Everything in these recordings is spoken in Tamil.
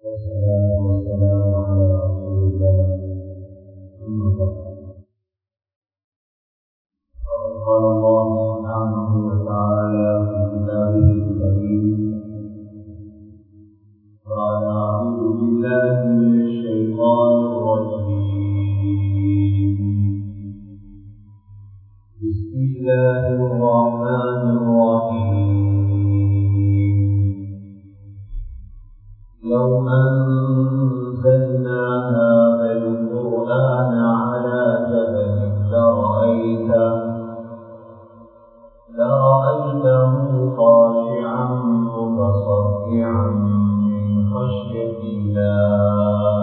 والصلاة والسلام على رسول الله أما بعد قال الله سبحانه وتعالى في كتابه الكريم قال أعوذ بالله من الشيطان الرجيم بسم الله الرحمن الرحيم لو أنزلنا هذا القرآن على جبل لرأيته لرأيته خاشعا متصدعا من خشية الله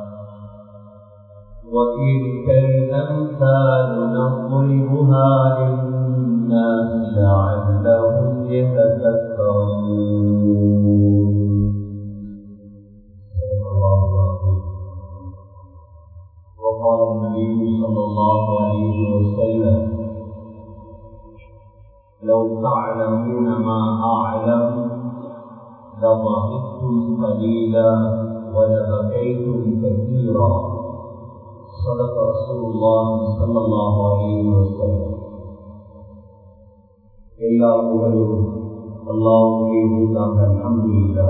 وتلك الأمثال نضربها للناس لعلهم يتفكرون صدق الله العظيم وقال النبي صلى الله عليه وسلم لو تعلمون ما أعلم لضحكتم قليلا ولبكيتم كثيرا صدق رسول الله صلى الله عليه وسلم எல்லா புகழும் அல்லாவுடைய உண்டாக அல்ஹம்துலில்லா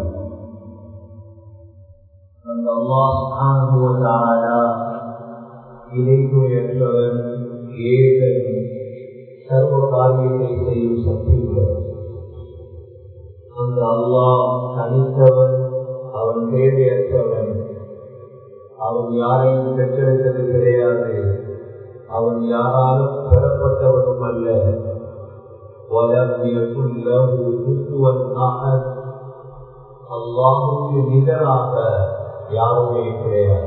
அந்த அல்லாஹ் சுப்ஹானஹு வ தஆலா இணைப்புயற்றவன் ஏகன் சர்வ காரியத்தை செய்யும் சக்தி உள்ளவன் அந்த அல்லாஹ் தனித்தவன் அவன் தேவையற்றவன் அவன் யாரையும் பெற்றெடுத்தது கிடையாது அவன் யாராலும் பெறப்பட்டவனும் அல்ல ولم يكن له كفوا احد அல்லாஹுக்கு நிகராக யாருமே கிடையாது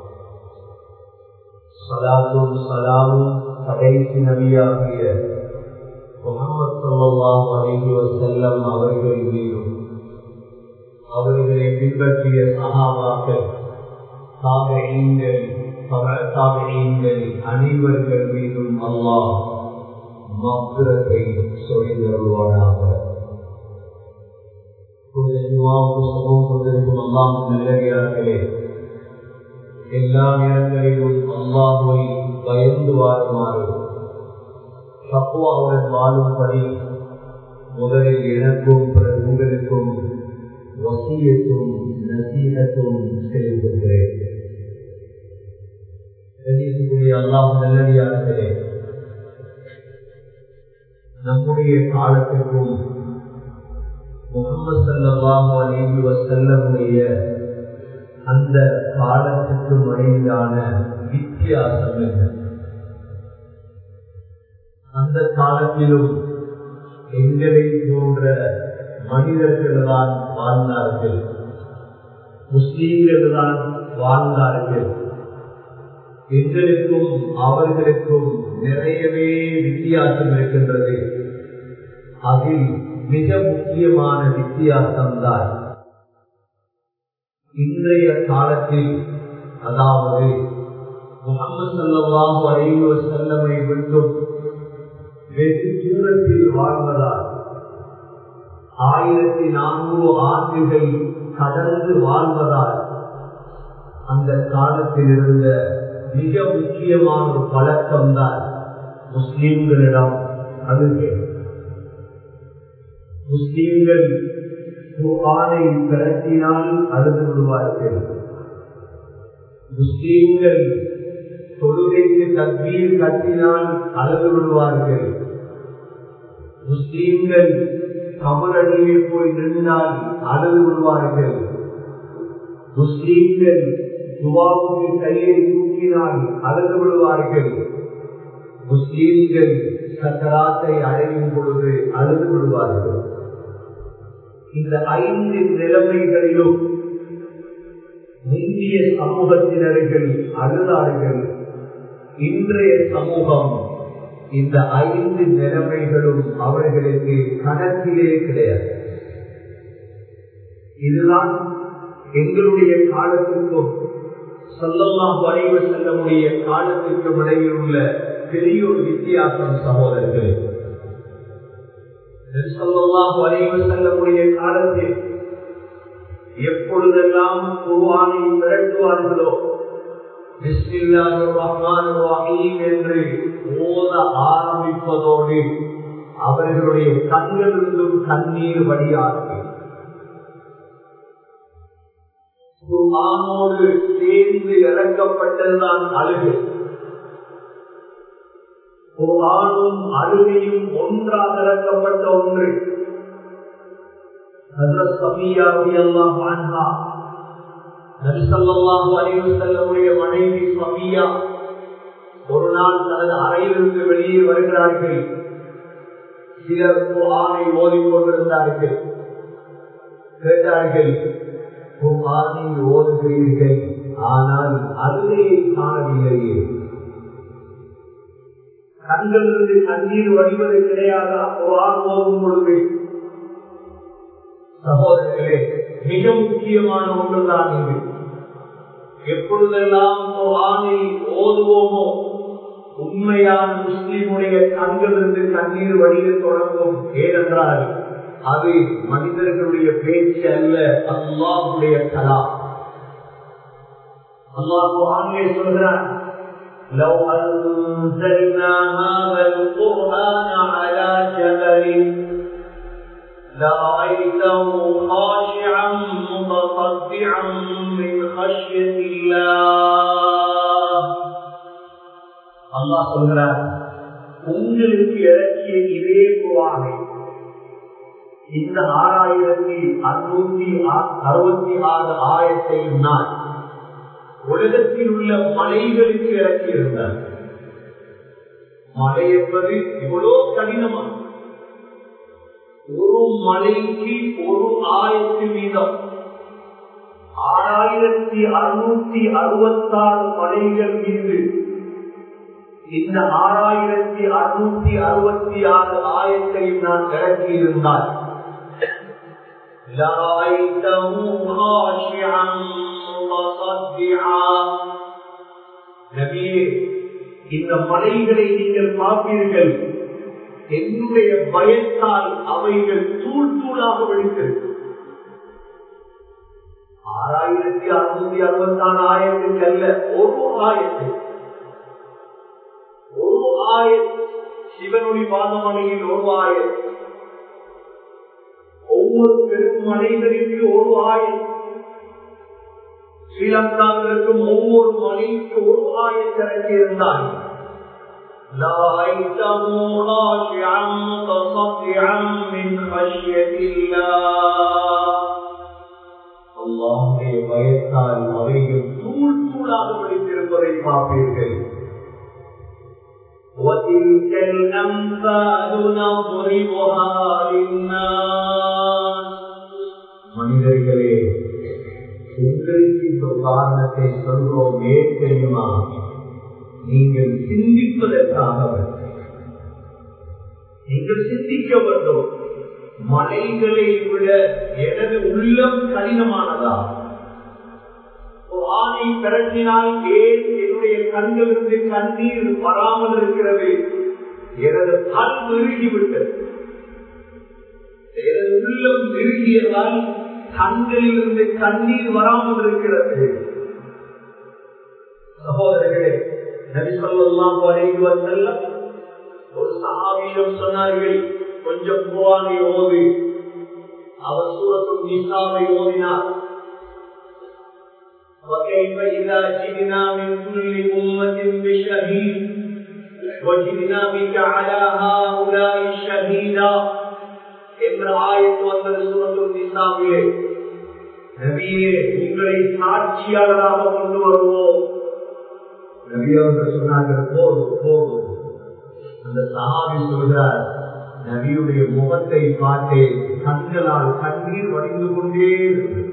சலாத்தும் சலாமும் கடைசி நபியாகிய முகமது சல்லாஹ் அலைஹி வசல்லம் அவர்கள் மீதும் அவர்களை பின்பற்றிய சகாபாக்கள் தாபீன்கள் தாபீன்கள் அனைவர்கள் மீதும் அல்லாஹ் மக்குரத்தை சொல்லிதருவானாக சமூகம் கொண்டிருக்கும் அல்லாம் நல்லடியார்களே எல்லா நேரங்களிலும் அல்லாஹுவை பயந்து வாழுமாறு தப்புவாவுடன் வாழும்படி முதலில் எனக்கும் பிறகு உங்களுக்கும் வசியத்தும் நசீகத்தும் செலுத்துகிறேன் அல்லாஹ் நல்லடியார்களே நம்முடைய காலத்திற்கும் முகமது சல்லாஹு அலிஹி வசல்லமுடைய அந்த காலத்துக்கும் இடையிலான வித்தியாசம் என்ன அந்த காலத்திலும் எங்களை போன்ற மனிதர்கள் தான் வாழ்ந்தார்கள் முஸ்லீம்கள் தான் வாழ்ந்தார்கள் எங்களுக்கும் அவர்களுக்கும் நிறையவே வித்தியாசம் இருக்கின்றது அதில் மிக முக்கியமான வித்தியாசம்தான் இன்றைய காலத்தில் அதாவது முகமது சல்லாஹு அலைவ செல்லமை விட்டும் வெகு தூரத்தில் வாழ்வதால் ஆயிரத்தி நானூறு ஆண்டுகள் கடந்து வாழ்வதால் அந்த காலத்தில் இருந்த மிக முக்கியமான ஒரு பழக்கம்தான் முஸ்லிம்களிடம் அழுகை முஸ்லிம்கள் குரானை திரட்டினால் அழுது விடுவார்கள் முஸ்லிம்கள் தொழுகைக்கு தக்வீர் கட்டினால் அழுது விடுவார்கள் முஸ்லிம்கள் கமலடியை போய் நின்றால் அழுது விடுவார்கள் முஸ்லிம்கள் துவாவுக்கு கையை தூக்கினால் அழுது விடுவார்கள் முஸ்லிம்கள் சக்கராத்தை அடையும் பொழுது அழுது விடுவார்கள் இந்த ஐந்து நிலைமைகளிலும் இந்திய சமூகத்தினர்கள் அழுதார்கள் இன்றைய சமூகம் இந்த ஐந்து நிலைமைகளும் அவர்களுக்கு கணக்கிலே கிடையாது இதுதான் எங்களுடைய காலத்திற்கும் சொல்லலாம் வரைவு செல்லமுடைய காலத்திற்கும் இடையில் உள்ள பெரிய ஒரு வித்தியாசம் சகோதரர்களே சொல்லலாம் வரைவு செல்லமுடைய காலத்தில் எப்பொழுதெல்லாம் குருவானை விரட்டுவார்களோ ரஹ்மான் ரஹீம் என்று ஓத ஆரம்பிப்பதோடு அவர்களுடைய கண்களிலிருந்தும் கண்ணீர் வடியாது குர்ஆனோடு சேர்ந்து இறக்கப்பட்டதுதான் அழுகை குர்ஆனும் அழுகையும் ஒன்றாக இறக்கப்பட்ட ஒன்று ஹஜ்ரத் சஃபியா ரலியல்லாஹு அன்ஹா நபி ஸல்லல்லாஹு அலைஹி வஸல்லமுடைய மனைவி சஃபியா ஒரு நாள் தனது அறையிலிருந்து வெளியே வருகிறார்கள் சிலர் குர்ஆனை ஓதிக் கொண்டிருந்தார்கள் கேட்டார்கள் குர்ஆனை ஓதுகிறீர்கள் ஆனால் அழுகையை காணவில்லையே கண்களிலிருந்து கண்ணீர் வடிவது கிடையாதா குர்ஆன் ஓதும் பொழுது சகோதரர்களே மிக முக்கியமான ஒன்றுதான் இது எப்பொழுதெல்லாம் குர்ஆனை ஓதுவோமோ உண்மையான முஸ்லிமுடைய கண்களிலிருந்து கண்ணீர் வடிய தொடங்கும் ஏனென்றால் அது மனிதர்களுடைய பேச்சு அல்ல அல்லாஹுடைய கலா அல்லாஹு ஆங்கே சொல்கிறான் لو أنزلنا هذا القرآن على جبل لرأيته خاشعا متصدعا من خشية الله الله சொல்கிறார் உங்களுக்கு இறக்கிய இதே குரானை இந்த ஆறாயிரத்தி அறுநூத்தி அறுபத்தி ஆறு ஆயிரத்தை நான் உலகத்தில் உள்ள மலைகளுக்கு இறக்கியிருந்தார் மலை என்பது இவ்வளோ கடினமான ஒரு மலைக்கு ஒரு ஆயிரத்தி வீதம் ஆறாயிரத்தி அறுநூத்தி அறுபத்தாறு மலைகள் மீது இந்த ஆறாயிரத்தி அறுநூத்தி அறுபத்தி ஆறு ஆயிரத்தையும் நான் இறக்கியிருந்தால் لرأيته خاشعا متصدعا நபியே இந்த மலைகளை நீங்கள் பார்ப்பீர்கள் என்னுடைய பயத்தால் அவைகள் தூள் தூளாக வெடித்திருக்கு ஆறாயிரத்தி அறுநூத்தி அறுபத்தி நாலு ஆயிரத்துக்கு அல்ல ஒரு ஆயிரத்து ஒரு ஆயிரம் சிவனொளி பாதமலையில் ஒரு ஆயிரம் ஒவ்வொரு பெரும் மலைகளுக்கு ஒரு ஆயிரம் ஸ்ரீலங்காவிற்கும் ஒவ்வொரு மலைக்கு ஒரு ஆயிரத்திறக்கி இருந்தால் لرأيته خاشعا متصدعا من خشية الله அல்லாஹுடைய பயத்தால் அவைகள் தூள் தூளாக வெடித்திருப்பதை பார்ப்பீர்கள் وتلك الأمثال نضربها للناس மனிதர்களே உங்களுக்கு இந்த காரணத்தை சொல்றோம் ஏன் தெரியுமா நீங்கள் சிந்திப்பதற்காக நீங்கள் சிந்திக்க வேண்டும் மலைகளை விட எனது உள்ளம் கடினமானதா ஆணை திரட்டினால் ஏன் என்னுடைய கண்களிலிருந்து கண்ணீர் வராமல் இருக்கிறது எனது கண் நெருகிவிட்டது எனது உள்ளம் நெருங்கியதால் கண்களிலிருந்து கண்ணீர் வராமல் இருக்கிறது சகோதரர்களே நபி சொல்லலாம் செல்லம் ஒரு சகாவியிடம் சொன்னார்கள் கொஞ்சம் குரானை ஓது அவர் சூரத்தும் நிசாவை ஓதினார் وكيف إذا جئنا من كل أمة بشهيد وجئنا بك على هؤلاء شهيدا என்ற ஆயத்து வந்தது சூரத்துல் நிசாவிலே நபியே உங்களை சாட்சியாளராக கொண்டு வருவோம் நபியவர்கள் சொன்னார்கள் போதும் போதும் அந்த சஹாபி சொல்கிறார் நபியுடைய முகத்தை பார்த்தே கண்களால் கண்ணீர் வடிந்து கொண்டே இருந்தது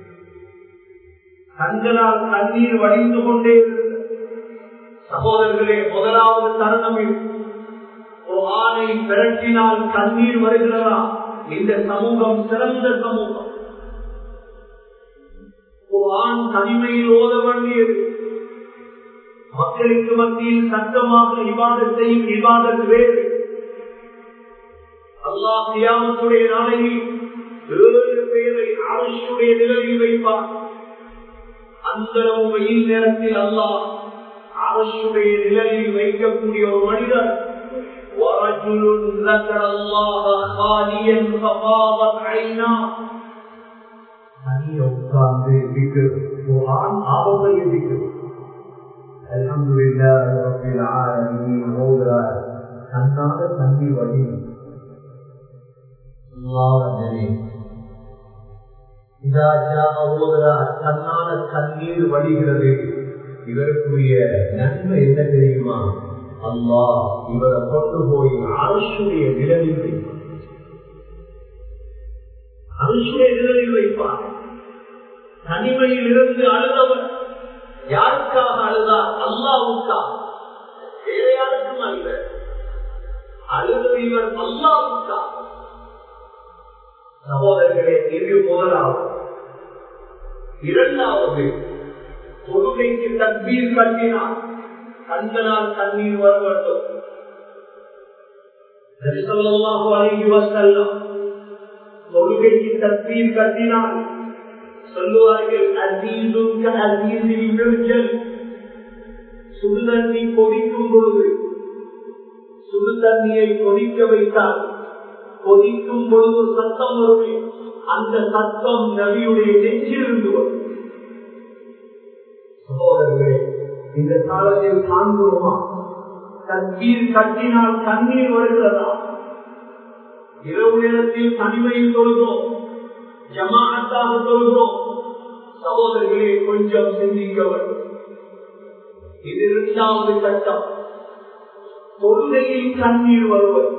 கண்களால் கண்ணீர் வடிந்து கொண்டே இருந்தது சகோதரர்களே முதலாவது தருணம் ஒரு ஆணை விரட்டினால் கண்ணீர் வருகிறதா இந்த சமூகம் சிறந்த சமூகம் ஒரு ஆண் தனிமையில் ஓத வேண்டியது மக்களுக்கு மத்தியில் சத்தமாக விவாதத்தையும் விவாதம் வேறு அல்லாஹ் தியாகத்துடைய நாளையில் ஏழு பேரை அரசுடைய நிலையில் வைப்பார் அந்த வெயில் நேரத்தில் அல்லாஹ் அரசுடைய நிலையில் வைக்கக்கூடிய ஒரு மனிதர் ورجل ذكر الله خاليا ففاضت عيناه தனிய உட்கார்ந்து குரான் ஆபத்தை எதிர்க்கிறது அல்ஹம்துலில்லாஹ் ரப்பில் ஆலமீன் ஓதுறா தன்னால தண்ணி வழி தன்னால தண்ணீர் வடிகிறது இதற்குரிய நன்மை என்ன தெரியுமா அல்லா இவரை கொண்டு போய் அரசுடைய நிழலில் வைப்பார் அரசுடைய நிழலில் வைப்பார் தனிமையில் இருந்து அழுதவர் யாருக்காக அழுதார் அல்லாவுக்கா வேற யாருக்கும் அல்ல அழுத இவர் அல்லாவுக்கா சகோதரர்களே இது முதலாவது இரண்டாவது தொழுகைக்கு தண்ணீர் கட்டினார் கண்களால் தண்ணீர் வர வேண்டும் தொழுகைக்கு தண்ணீர் கட்டினார் சொல்லுவார்கள் அசீசும் அசீசில் விழுச்சல் சுடு தண்ணி கொதிக்கும் பொழுது சுடு தண்ணியை கொதிக்க வைத்தால் கொதிக்கும் பொழுது சத்தம் வருமே அந்த சத்தம் நபியுடைய நெஞ்சிலிருந்து வரும் சகோதரர்களே இந்த காலத்தில் காண்கிறோமா தண்ணீர் கட்டினால் தண்ணீர் வருகிறதா இரவு நேரத்தில் தனிமையில் தொழுகிறோம் ஜமாத்தாக தொழுகிறோம் சகோதரர்களே கொஞ்சம் சிந்திக்க வேண்டும் இது இரண்டாவது கட்டம் தொழுகையில் தண்ணீர் வருவது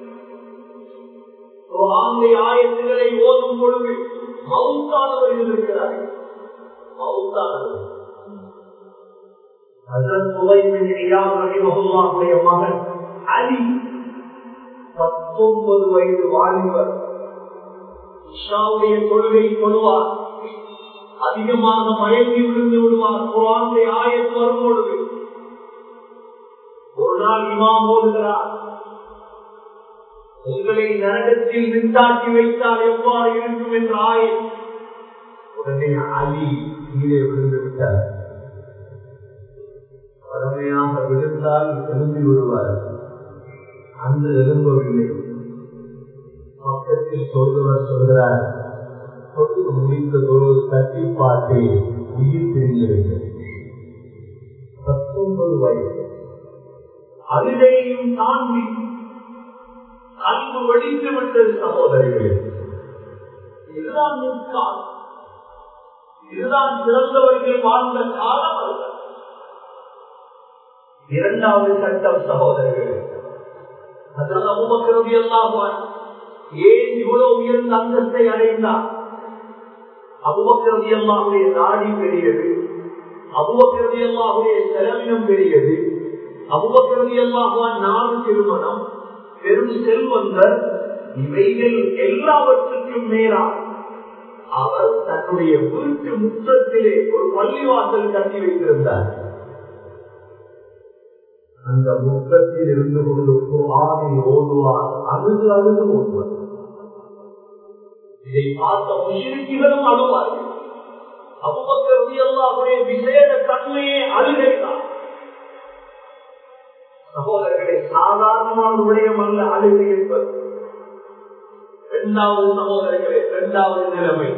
ஆயத்துகளை ஓதும் பொழுது மவுத்தானவர்கள் இருக்கிறார்கள் மவுத்தானவர்கள் மகன் அலி பத்தொன்பது வயது வாலிபர் இஷாவுடைய தொழுகை தொழுவார் அதிகமாக மயங்கி விழுந்து விடுவார் குரானுடைய ஆயத்து வரும் பொழுது ஒரு நாள் இமாம் ஓடுகிறார் உங்களை நரகத்தில் நின்றாக்கி வைத்தால் எவ்வாறு இருக்கும் என்ற ஆயம் உடனே அலி கீழே விழுந்து விட்டார் கடுமையாக விழுந்தால் எழும்பி விடுவார் அந்த எழும்பவில்லை பக்கத்தில் சொல்லுவர் சொல்கிறார் தொட்டு முடித்ததோடு தட்டி பாட்டு உயிர் தெரியவில்லை பத்தொன்பது வயது அழுகையும் தாண்டி அன்பு வெடித்து விட்டது சகோதரிகளே இதுதான் முற்காலம் இதுதான் சிறந்தவர்கள் வாழ்ந்த காலம் அல்ல இரண்டாவது சட்டம் சகோதரர்களே அதனால் அபுபக்கரவி எல்லாம் ஏன் இவ்வளவு உயர்ந்த அந்தஸ்தை அடைந்தார் அபுபக்கரவி அல்லாவுடைய நாடி பெரியது அபுபக்கரவி அல்லாவுடைய செலவினம் பெரியது அபுபக்கரவி அல்லாஹான் நாடு திருமணம் பெரும் செல்வந்தர் இவைகள் எல்லாவற்றுக்கும் மேலாக அவர் தன்னுடைய வீட்டு முற்றத்திலே ஒரு பள்ளிவாசல் கட்டி வைத்திருந்தார் அந்த முற்றத்தில் இருந்து கொண்டு குரானை ஓதுவார் அழுது அழுது ஓதுவார் இதை பார்த்த முஷிரிக்கிகளும் அழுவார்கள் அபுபக்கருடைய விசேட தன்மையே அழுகைதான் சகோதரர்களை சாதாரணமான விடயம் அல்ல அழுகை என்பது இரண்டாவது சகோதரர்களே இரண்டாவது நிலைமை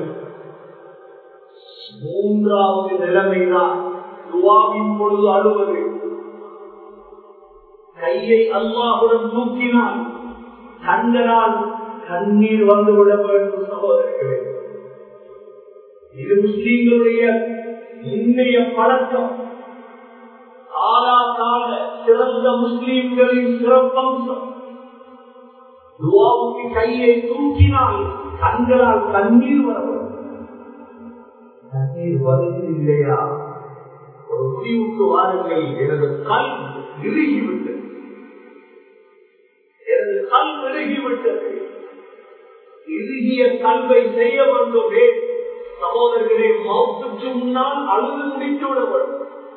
மூன்றாவது நிலைமைதான் துவாவின் பொழுது அழுவது கையை அல்லாஹுடன் தூக்கினால் கண்களால் கண்ணீர் வந்துவிட வேண்டும் சகோதரர்களே இது முஸ்லீம்களுடைய இன்றைய பழக்கம் காலா கால சிறந்த முஸ்லீம்களின் சிறப்பம்சம் துவாவுக்கு கையை தூக்கினால் கண்களால் கண்ணீர் வரவும் கண்ணீர் வருவது இல்லையா ஒரு முடிவுக்கு வாருங்கள் எனது கல் இறுகிவிட்டது எனது கல் இறுகிவிட்டது இறுகிய கல்வை செய்ய வேண்டுமே சகோதரர்களே மௌத்துக்கு முன்னால் அழுது முடித்து விட வேண்டும்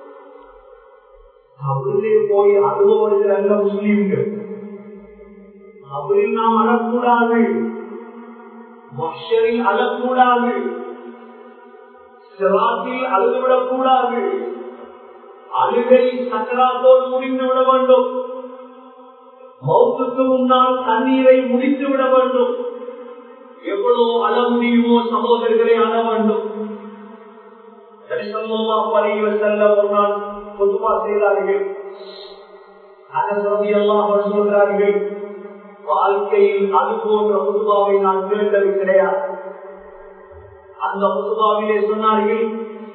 அவர்களே போய் அழுபவர்கள் அல்ல முஸ்லீம்கள் அவரில் நாம் அழக்கூடாது மஷரில் அழக்கூடாது சிராத்தில் அழுதுவிடக் கூடாது அழுகை சக்கராத்தோடு முடிந்து விட வேண்டும் மௌத்துக்கு முன்னால் தண்ணீரை முடித்து விட வேண்டும் எவ்வளவு அழ முடியுமோ சகோதரர்களை அழ வேண்டும் செல்ல ஒரு நாள் பொதுவா செய்தார்கள் அதற்கு எல்லாம் சொல்கிறார்கள் வாழ்க்கையில் அது போன்ற புதுபாவை நான் கேட்டது கிடையாது அந்த புதுபாவிலே சொன்னார்கள்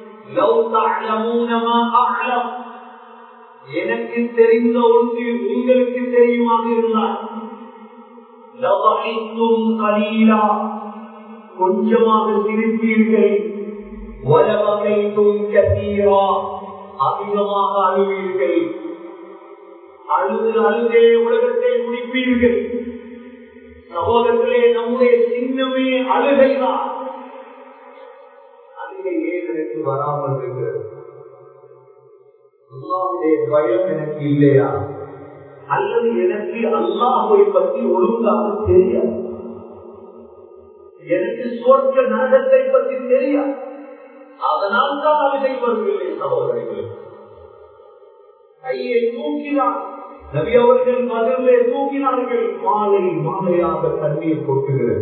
எனக்கு தெரிந்த ஒன்று உங்களுக்கு தெரியுமாக இருந்தால் கொஞ்சமாக சிரிப்பீர்கள் வலவகைத்தும் கத்தீரா அதிகமாக அழுவீர்கள் அழுது அழுதே உலகத்தை முடிப்பீர்கள் சகோதரர்களே நம்முடைய சின்னமே அழுகைதான் அழுகை ஏன் எனக்கு வராமல் இருக்கிறது அல்லாவுடைய பயம் எனக்கு இல்லையா அல்லது எனக்கு அல்லாஹை பற்றி ஒழுங்காக தெரியாது எனக்கு சொர்க்க நரகத்தை பற்றி தெரியாது அதனால் தான் அழுகை வருவதில்லை சகோதரர்கள் கையை தூக்கினார் நபி அவர்கள் மதிலே தூக்கினார்கள் மாலை மாலையாக தண்ணீர் கொட்டுகிறது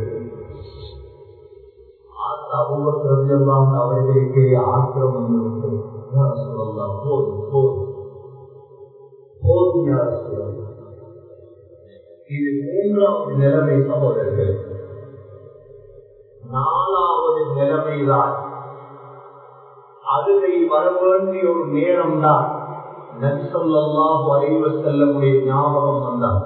அபுபக்கெல்லாம் அவர்களுக்கு ஆத்திரம் வந்துவிட்டது சொல்லலாம் போதும் போதும் போதும் யார் சொல்லலாம் இது மூன்றாவது நிலைமை சகோதரர்கள் நாலாவது நிலைமைதான் அழுகை வர வேண்டிய ஒரு நேரம் தான் நபிசல்லாஹு அலைவ செல்லமுடைய ஞாபகம் வந்தார்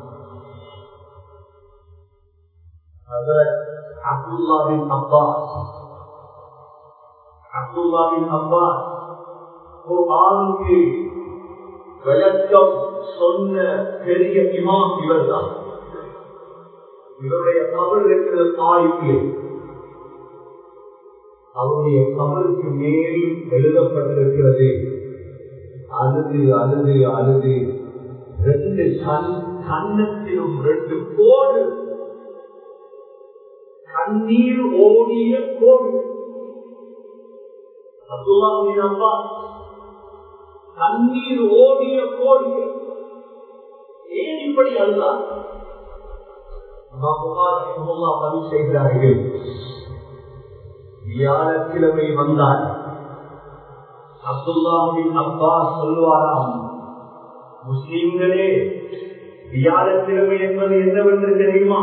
அப்துல்லாவின் அப்பாஸ் அப்துல்லாவின் அப்பாஸ் ஆளுக்கு விளக்கம் சொன்ன பெரிய இமாம் இவர்தான் இவருடைய கபல் இருக்கிற தாய்க்கு அவருடைய கபலுக்கு மேல் எழுதப்பட்டிருக்கிறது அழுது அழுது அழுது ரெண்டு கண் கண்ணத்திலும் ரெண்டு கோடு கண்ணீர் ஓடிய கோடு அப்துல்லாவின் அப்பா கண்ணீர் ஓடிய கோடு ஏன் இப்படி அழுதார் பதிவு செய்கிறார்கள் வியாழக்கிழமை வந்தால் அப்துல்லாவின் அப்பா சொல்வாராம் முஸ்லிம்களே வியாழக்கிழமை என்பது என்னவென்று தெரியுமா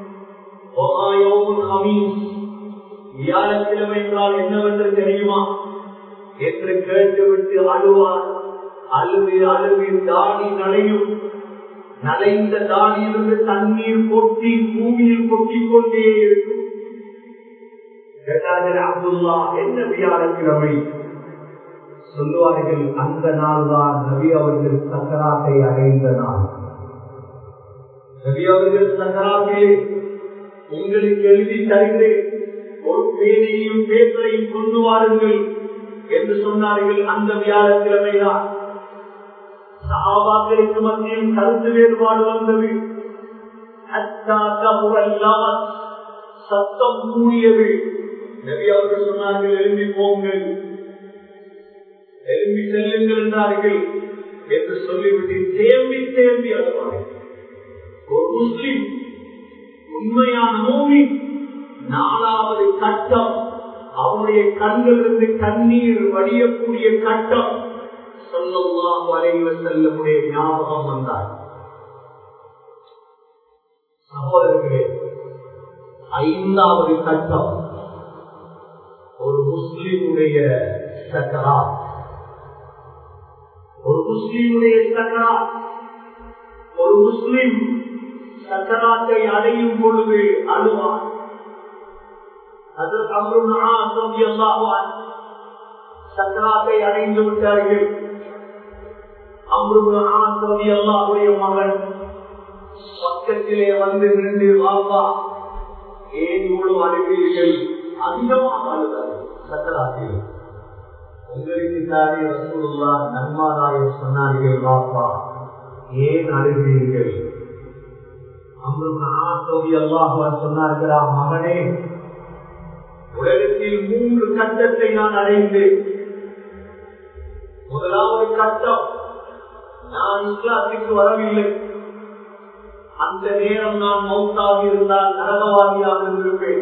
வியாழக்கிழமை என்றால் என்னவென்று தெரியுமா என்று கேட்டுவிட்டு அழுவார் அழுது அழுது தாடி நடையும் நடைந்த தாடியிலிருந்து தண்ணீர் கொட்டி பூமியில் கொட்டிக் கொண்டே இருக்கும் கேட்டார்கள் அப்துல்லா என்ன வியாழக்கிழமை சொல்லுவார்கள் அந்த நாள் தான் நபி அவர்கள் சக்கராத்தை அடைந்த நாள் நபி அவர்கள் சக்கராத்திலே உங்களுக்கு எழுதி தருகிறேன் ஒரு பேனையும் பேப்பரையும் கொண்டு வாருங்கள் என்று சொன்னார்கள் அந்த வியாழக்கிழமைதான் சகாபாக்களுக்கு மத்தியில் கருத்து வேறுபாடு வந்தது சத்தம் கூடியது நபி அவர்கள் சொன்னார்கள் எழுப்பி போங்கள் எழுப்பி செல்லுங்கள் என்றார்கள் என்று சொல்லிவிட்டு தேம்பி தேம்பி அழுவார்கள் ஒரு முஸ்லிம் உண்மையான மூமி நாலாவது கட்டம் அவருடைய கண்களிலிருந்து கண்ணீர் வடியக்கூடிய கட்டம் சொல்லலாம் வரைவ செல்லமுடைய ஞாபகம் வந்தார் சகோதரர்களே ஐந்தாவது கட்டம் ஒரு முஸ்லிமுடைய சக்கரா ஒரு முஸ்லிமுடைய சக்கரா ஒரு முஸ்லிம் சக்கராத்தை அடையும் பொழுது அழுவார் அது சக்கராத்தை அடைந்து விட்டார்கள் அம்ருடைய அல்லாவுடைய மகன் பக்கத்திலே வந்து நின்று வாப்பா ஏன் இவ்வளவு அழுகிறீர்கள் அதிகமாக அழுதார்கள் சக்கராத்தில் உங்களுக்கு தானே ரசூல்லா நன்மாராயம் சொன்னார்கள் வாப்பா ஏன் அழுகிறீர்கள் சொன்னார்களா மகனே உலகத்தில் மூன்று கட்டத்தை நான் அடைந்தேன் முதலாவது கட்டம் நான் இஸ்லாத்துக்கு வரவில்லை அந்த நேரம் நான் மௌத்தாக இருந்தால் நரகவாதியாக இருந்திருப்பேன்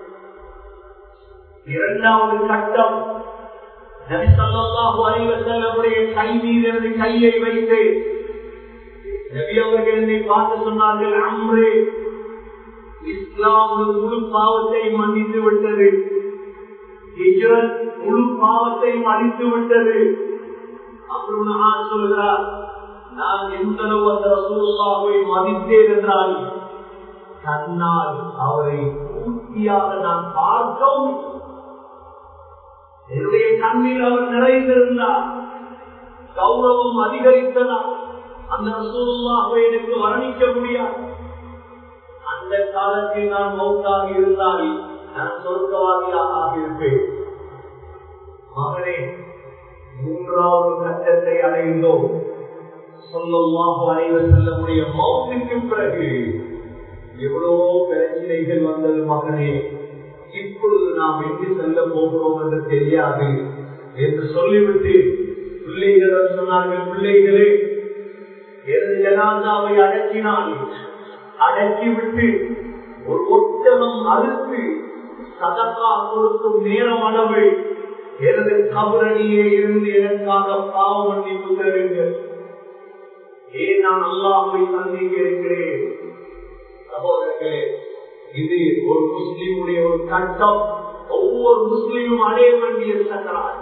இரண்டாவது கட்டம் நபிசல்லாஹு அலைவசல்லமுடைய கை மீது எனது கையை வைத்து நபி அவர்கள் என்னை பார்த்து சொன்னார்கள் அம்ரே இஸ்லாம் முழு பாவத்தை மன்னித்து விட்டது ஹிஜ்ரத் முழு பாவத்தை மன்னித்து விட்டது அப்படின்னு சொல்கிறார் நான் எந்த அளவு அந்த ரசூலுல்லாவை மதித்தேன் என்றால் கண்ணால் அவரை பூர்த்தியாக நான் பார்க்கவும் என்னுடைய கண்ணில் அவர் நிறைந்திருந்தார் கௌரவம் அதிகரித்ததால் அந்த ரசூலுல்லாவை எனக்கு வர்ணிக்க முடியாது அந்த காலத்தில் நான் மௌத்தாக இருந்தால் நான் சொர்க்கவாதியாக ஆகியிருப்பேன் மகனே மூன்றாவது கட்டத்தை அடைந்தோம் சொல்லமாக அனைவர் செல்லக்கூடிய மௌத்துக்கு பிறகு எவ்வளவோ பிரச்சனைகள் வந்தது மகனே இப்பொழுது நாம் எங்கு செல்ல போகிறோம் என்று தெரியாது என்று சொல்லிவிட்டு பிள்ளைகளிடம் சொன்னார்கள் பிள்ளைகளே எனது ஜனாதாவை அடக்கினால் அடக்கிவிட்டு ஒரு ஒட்டகம் அறுத்து சதக்கா கொடுக்கும் நேரம் அளவு எனது கபரடியே இருந்து எனக்காக பாவ மன்னிப்பு தருங்கள் ஏன் நான் அல்லாமை சந்திக்க இருக்கிறேன் சகோதரர்களே இது ஒரு முஸ்லீமுடைய ஒரு கட்டம் ஒவ்வொரு முஸ்லீமும் அடைய வேண்டிய சக்கரால்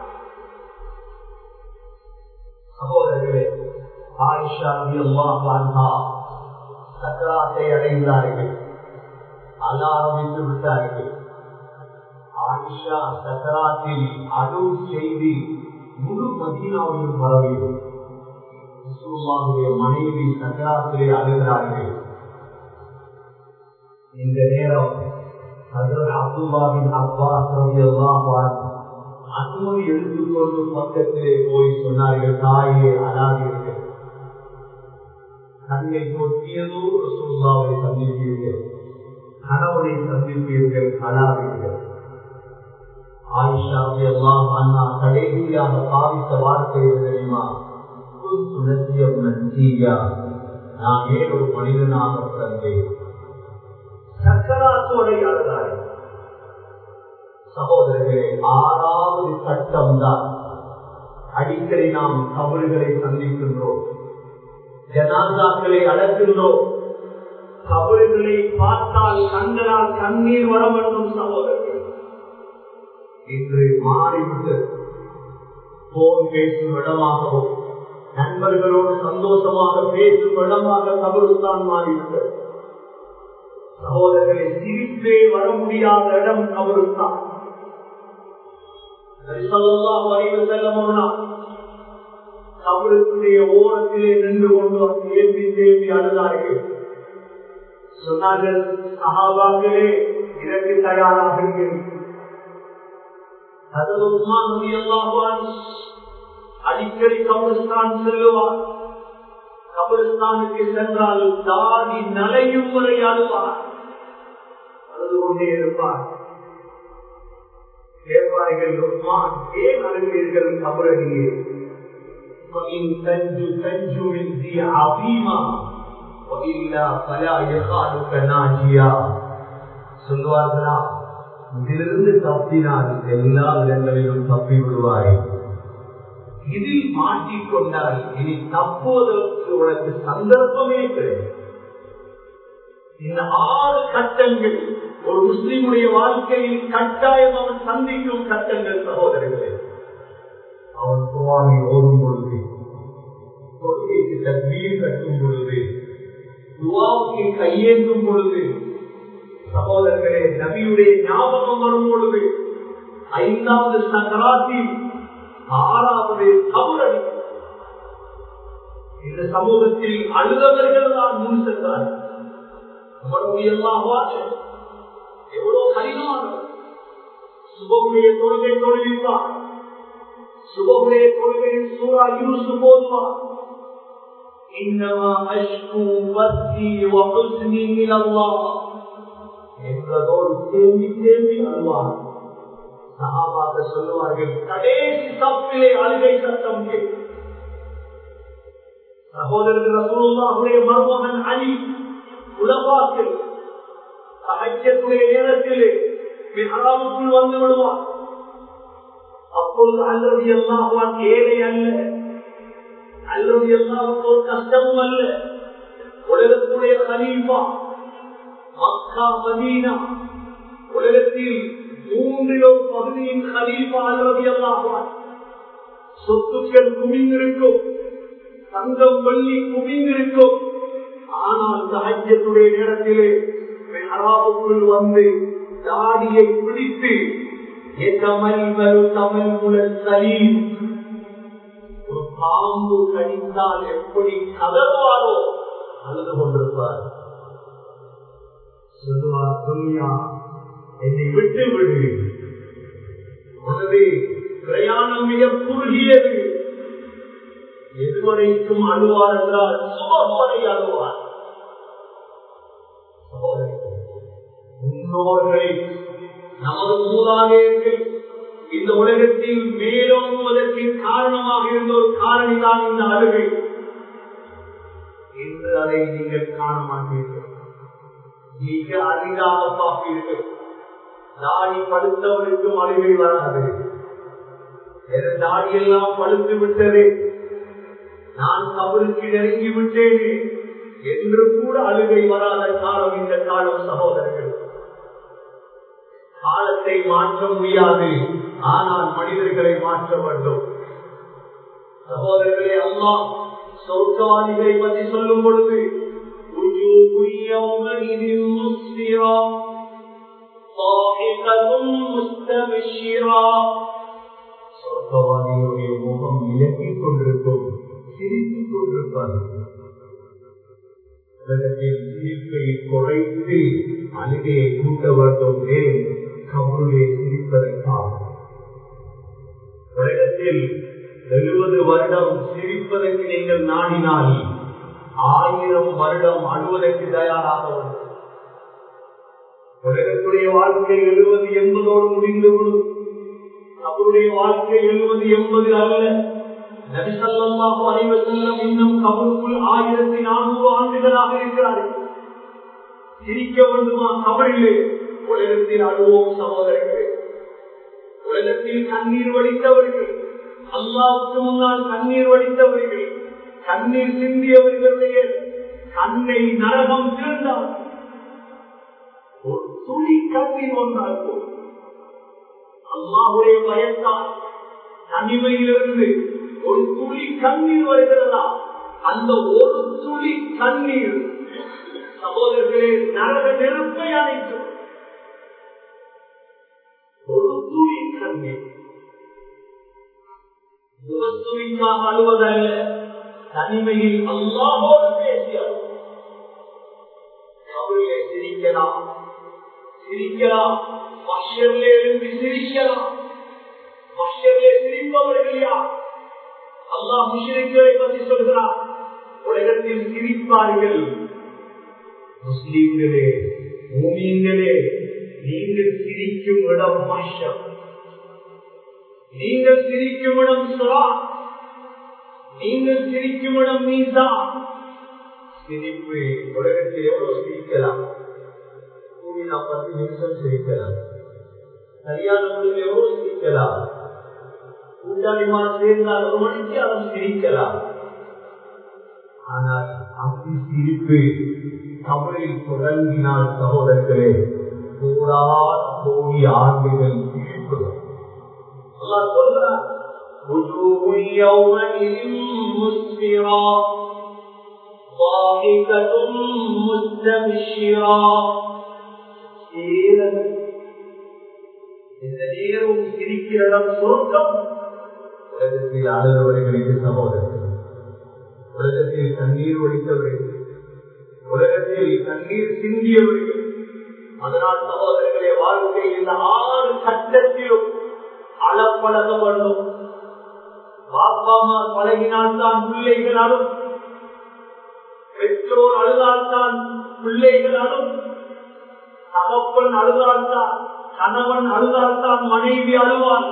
சகோதரர்களே ஆயிஷா அல்லாஹா சக்கராத்தை அடைந்தார்கள் அலாரமித்து விட்டார்கள் ஆயிஷா சக்கராத்தில் அடும் செய்தி முழு மதீனாவிலும் பரவியது மனைவி சக்கராத்திலே அழுகிறார்கள் இந்த நேரம் அப்துல்லாவின் அப்பா அனுமதி எடுத்துக்கொண்டு பக்கத்திலே போய் சொன்னார்கள் தாயே அழாதீர்கள் கண்ணை கொட்டியதோ ரசூல்லாவை சந்திப்பீர்கள் கணவனை சந்திப்பீர்கள் அழாதீர்கள் ஆயிஷா எல்லாம் அண்ணா கடைசியாக பாவித்த வார்த்தை தெரியுமா நான் ஏன் ஒரு மனிதனாக பிறந்தேன் சக்கராத்தோட அழுதாய் சகோதரர்களே ஆறாவது சட்டம் தான் அடிக்கடி நாம் கபறுகளை சந்திக்கின்றோம் ஜனாதாக்களை அடக்கின்றோம் கபறுகளை பார்த்தால் கண்களால் கண்ணீர் வர வேண்டும் சகோதரர்கள் இன்று மாறிவிட்டு போன் பேசும் இடமாகவும் நண்பர்களோடு சந்தோஷமாக பேசும் இடமாக கபருஸ்தான் மாறிவிட்டது சகோதரர்களை சிரிப்பே வர முடியாத இடம் கபருஸ்தான் கபருக்குடைய ஓரத்திலே நின்று கொண்டு தேம்பி தேம்பி அழுதார்கள் சொன்னார்கள் சகாபாக்களே இதற்கு தயாராகுங்கள் அடிக்கடி கபருஸ்தான் செல்லுவார் கபருஸ்தானுக்கு சென்றால் தாடி நலையும் வரை அழுவார் அழுது கொண்டே இருப்பார் கேட்பார்கள் உஸ்மான் ஏன் அழுகிறீர்கள் கபரடியே تنجو تنجو من ذي عظيمة وإلا فلا يخالك ناجيا சொல்லுவார்களா இதிலிருந்து தப்பினால் எல்லா இடங்களிலும் தப்பி விடுவாய் இதில் மாட்டிக்கொண்டால் இனி தப்புவதற்கு உனக்கு சந்தர்ப்பமே கிடையாது இந்த ஆறு கட்டங்கள் ஒரு முஸ்லிமுடைய வாழ்க்கையில் கட்டாயம் அவன் சந்திக்கும் கட்டங்கள் சகோதரர்களே அவன் குவானை ஓடும் பொழுது கொள்கைக்கு தண்ணீர் கட்டும் பொழுது துவாவுக்கு கையேந்தும் பொழுது சகோதரர்களே நபியுடைய ஞாபகம் வரும் பொழுது ஐந்தாவது சக்கராத்தில் ஆறாவது கபுரடி இந்த சமூகத்தில் அழுதவர்கள் தான் முன் சென்றார்கள் நம்மளுடைய எல்லாம் எவ்வளவு கடினமானது சுபமுடைய தொழுகை தொழுவிப்பார் சுபமுடைய கொள்கையில் சூறா யூசு போதுவார் إنما أشكو بثي وحزني إلى الله என்பதோடு தேம்பி தேம்பி அழுவார் சகாபாக சொல்லுவார்கள் கடைசி தப்பிலே அழுகை சத்தம் கேட்கும் சகோதரர் ரசூலுல்லாஹுடைய மருமகன் அலி உலவாக்கில் சகஜத்துடைய நேரத்திலே மிகராவுக்குள் வந்து விடுவார் அப்பொழுது அல்லது எல்லாம் ஏழை அல்ல அல்லது எல்லாருக்கும் ஒரு கஷ்டமும் அல்ல உலகத்துடைய கலீஃபா மக்கா மதீனா உலகத்தில் மூன்றில் ஒரு பகுதியின் கலீஃபா அல்லது எல்லாம் சொத்துக்கள் குவிந்திருக்கும் தங்கம் வெள்ளி குவிந்திருக்கும் ஆனால் சகஜத்துடைய நேரத்திலே அராவுக்குள் வந்து தாடியை பிடித்து தமிழ் முழல் சலீம் ஒரு பாம்பு கடித்தால் எப்படி கதறுவாரோ அழுது கொண்டிருப்பார் சொல்லுவார் துன்யா என்னை விட்டு விடு உனது பிரயாணம் மிக குறுகியது எதுவரைக்கும் அழுவார் என்றால் சுபம் வரை அழுவார் முன்னோர்களை நமது மூதாதையர்கள் இந்த உலகத்தில் மேலோங்குவதற்கு காரணமாக இருந்த ஒரு காரணிதான் இந்த அழுகை இன்று அதை நீங்கள் காண மாட்டீர்கள் மிக அரிதாக பார்ப்பீர்கள் தாடி படுத்தவனுக்கும் அழுகை வராது தாடியெல்லாம் பழுத்து விட்டது நான் கபருக்கு நெருங்கி விட்டேனே என்று கூட அழுகை வராத காலம் இந்த காலம் சகோதரர்கள் காலத்தை மாற்ற முடியாது ஆனால் மனிதர்களை மாற்ற வேண்டும் சகோதரர்களே அம்மா சொர்க்கவாதிகளை பற்றி சொல்லும் பொழுது சொர்க்கவாதிகளுடைய முகம் விலக்கிக் கொண்டிருக்கும் சிரித்துக் கொண்டிருப்பார்கள் உலகத்தில் சிரிப்பை குறைத்து அழுகையை கூட்ட வேண்டும் ஏன் கபருளை சிரிப்பதற்காக உலகத்தில் எழுபது வருடம் சிரிப்பதற்கு நீங்கள் நாடினால் ஆயிரம் வருடம் அழுவதற்கு தயாராக வேண்டும் உலகத்துடைய வாழ்க்கை எழுபது எண்பதோடு முடிந்துவிடும் அவருடைய வாழ்க்கை எழுபது எண்பது அல்ல நபிசல்லாஹு அனைவர் செல்லம் இன்னும் கபருக்குள் ஆயிரத்தி நானூறு ஆண்டுகளாக இருக்கிறார்கள் சிரிக்க வேண்டுமா கபரிலே உலகத்தில் அழுவோம் சகோதரர்களே உலகத்தில் கண்ணீர் வடித்தவர்கள் அல்லாவுக்கு முன்னால் கண்ணீர் வடித்தவர்கள் கண்ணீர் சிந்தியவர்களுடைய கண்ணை நரகம் திறந்தார் ஒரு துளி கண்ணீர் வந்தால் அல்லாவுடைய பயத்தால் தனிமையிலிருந்து ஒரு துளி கண்ணீர் வருகிறதா அந்த ஒரு துளி கண்ணீர் சகோதரர்களே நரக நெருப்பை அணைக்கும் ஒரு துளி கண்ணீர் முகத்துவிக்காக அழுவதல்ல தனிமையில் அல்லாவோடு பேசியார் அவர்களே சிரிக்கலாம் சிரிக்கலாம் மஷர்லே இருந்து சிரிக்கலாம் மஷர்லே சிரிப்பவர்கள் யார் அல்லாஹ் முஷரிக்களை பற்றி சொல்கிறார் உலகத்தில் சிரிப்பார்கள் முஸ்லீம்களே மூமியங்களே நீங்கள் சிரிக்கும் இடம் மஷம் நீங்கள் சிரிக்கும் இடம் சுரா நீங்கள் சிரிக்கும் இடம் மீசா சிரிப்பு உலகத்தில் எவ்வளவு சிரிக்கலாம் பத்து நிமிஷம் சிரிக்கலாம் சரியான முறையில் எவ்வளவு சிரிக்கலாம் கூட்டாளிமார் சேர்ந்தால் ஒரு மணிக்கு அவன் சிரிக்கலாம் ஆனால் அப்படி சிரிப்பு தமிழில் தொடங்கினால் சகோதரர்களே நூறார் கோடி ஆண்டுகள் சிரிப்புகள் சொல்கிறார் وجوه يومئذ مسفرة ضاحكة مستبشرة இந்த நேரம் சிரிக்கிற இடம் சொர்க்கம் உலகத்தில் அழுதவர்களுக்கு சகோதரர்கள் உலகத்தில் கண்ணீர் ஒழித்தவர்கள் உலகத்தில் கண்ணீர் சிந்தியவர்கள் அதனால் சகோதரர்களே வாழ்க்கை இந்த ஆறு கட்டத்திலும் அளப்பழக வேண்டும் பாப்பாமா பழகினால்தான் பிள்ளைகள் அழும் பெற்றோர் அழுதால்தான் பிள்ளைகள் அழும் தகப்பன் அழுதால்தான் கணவன் அழுதால்தான் மனைவி அழுவான்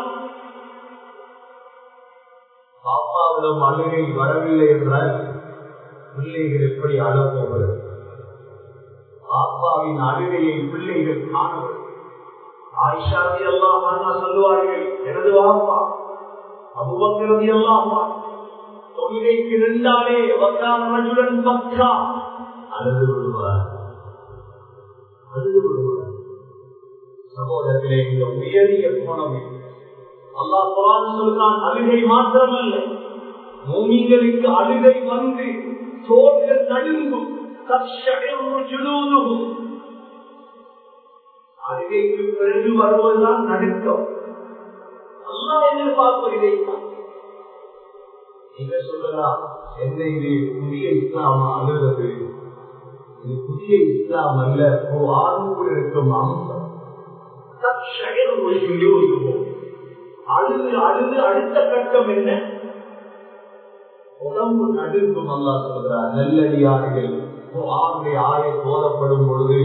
பாப்பாவிடம் அழுகை வரவில்லை என்றால் பிள்ளைகள் எப்படி அழப்போகிறது பாப்பாவின் அழுகையை பிள்ளைகள் காணவர்கள் ஆயிஷாதி எல்லாம் சொல்லுவார்கள் எனது வாப்பா அபுபக்கிறது எல்லாம் தொழுகைக்கு நின்றாலே வக்காரஜுடன் பக்கா அழுது விடுவார் அழுது விடுவார் சகோதரர்களே இந்த உயரிய குணம் அல்லா குரான் சொல்றான் அழுகை மாத்திரமல்ல பூமிகளுக்கு அழுகை வந்து தோள்கள் நடுங்கும் அழுகைக்கு பிறகு வருவதுதான் நடுக்கம் அல்லா எதிர்பார்ப்பதை நீங்க சொல்லலாம் என்ன இது புதிய இஸ்லாம் அழுகிறது இது புதிய இஸ்லாம் அல்ல ஒரு ஆர்வக்குள் இருக்கும் அம்சம் அழுது அழுது அடுத்த கட்டம் என்ன உடம்பு நடுக்கும் அல்லா சொல்கிறார் நல்லடியார்கள் ஆருடைய ஆய போதப்படும் பொழுது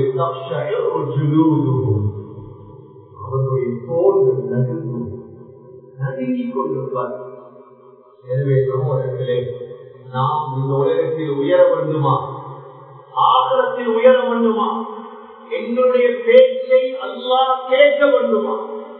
அவருடைய தோல்கள் நடுங்கும் நடுங்கிக் கொண்டிருப்பார் எனவே சகோதரர்களே நாம் இந்த உலகத்தில் உயர வேண்டுமா ஆகலத்தில் உயர வேண்டுமா எங்களுடைய பேச்சை அல்லா கேட்க வேண்டுமா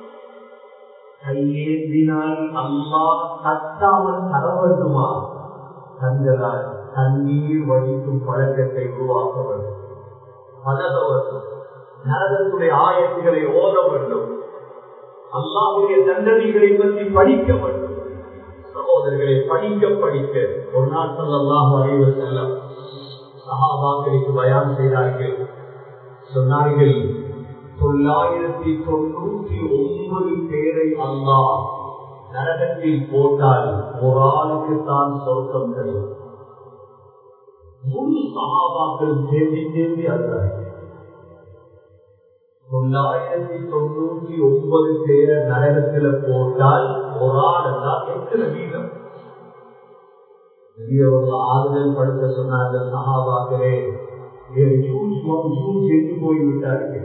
கையேந்தினால் அல்லா கட்டாமல் தர வேண்டுமா கண்களால் தண்ணீர் வடிக்கும் பழக்கத்தை உருவாக்க வேண்டும் பதக வேண்டும் நரகத்துடைய ஆயத்துகளை ஓத வேண்டும் அல்லாவுடைய தண்டனைகளை பற்றி படிக்க வேண்டும் சகோதரர்களை படிக்க படிக்க ஒரு நாள் சொல்லலாம் அறிவு செல்லம் சகாபாக்களுக்கு பயான் செய்தார்கள் சொன்னார்கள் தொள்ளாயிரத்தி தொண்ணூத்தி ஒன்பது பேரை அல்லா நரகத்தில் போட்டால் ஒரு ஆளுக்கு தான் சொர்க்கம் கிடைக்கும் முழு சகாபாக்கள் தேடி தேடி அல்லார்கள் தொள்ளாயிரத்தி தொண்ணூத்தி ஒன்பது பேரை நரகத்துல போட்டால் ஒரு ஆள் எல்லாம் எத்தனை வீதம் ஆறுதல் படுத்த சொன்னாங்க சகாபாக்களே சென்று போய்விட்டார்கள்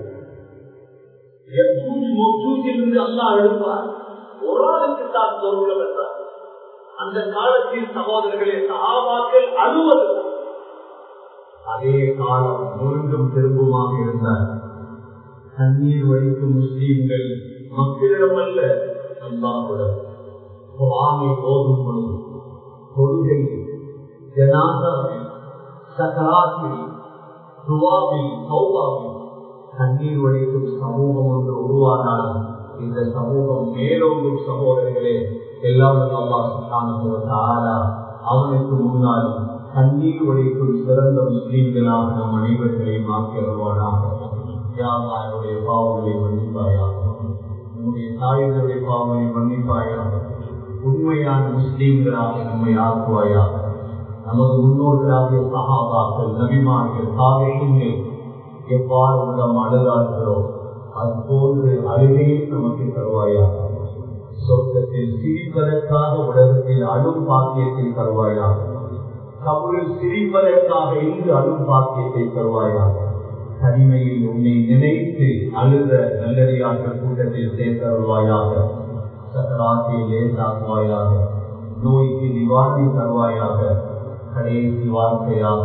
இருந்து அல்லா எழுப்பார் ஒரு ஆளுக்கு தான் சொர்க்கம் என்றார் அந்த காலத்தில் சகோதரர்களே சகாபாக்கள் அழுவது அதே காலம் மீண்டும் திரும்பமாக இருந்தார் தண்ணீர் வடிக்கும் முஸ்லீம்கள் மக்களிடம் அல்ல அல்லாஹுடன் குரானை போதும் பொழுது கொள்கை ஜனாதாவில் சகராத்தில் துவாவில் சௌபாவில் தண்ணீர் வடிக்கும் சமூகம் ஒன்று உருவானால் இந்த சமூகம் மேலோங்கும் சகோதரர்களே எல்லாம் அல்லா அவனுக்கு முன்னால் தண்ணீர் வடிக்கும் சிறந்த முஸ்லீம்களாக நம் அனைவர்களையும் ஆக்கியவானாக யாருடைய பாவங்களை மன்னிப்பாயாக நம்முடைய தாய்களுடைய பாவங்களை மன்னிப்பாயாக உண்மையான முஸ்லீம்களாக நம்மை ஆக்குவாயாக நமது முன்னோர்களாகிய சகாபாக்கள் நபிமார்கள் தாவேங்கள் எவ்வாறு உள்ளம் அழுதார்களோ அது போன்று அழுகையை நமக்கு தருவாயாக சொர்க்கத்தில் சிரிப்பதற்காக உலகத்தில் அழும் பாக்கியத்தை தருவாயாக கபூரில் சிரிப்பதற்காக இங்கு அழும் பாக்கியத்தை தருவாயாக தனிமையில் உன்னை நினைத்து அழுத நல்லடியார்கள் கூட்டத்தில் சேர்த்தருள்வாயாக சக்கராத்தில் லேசாக்குவாயாக நோய்க்கு நிவாரணி தருவாயாக கடைசி வார்த்தையாக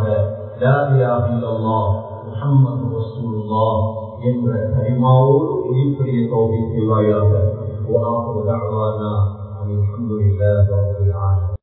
முகமது ரசூல்லா என்ற கரிமாவோடு உயிர்பெரிய தோகை செய்வாயாக وآخر دعوانا أن الحمد لله رب العالمين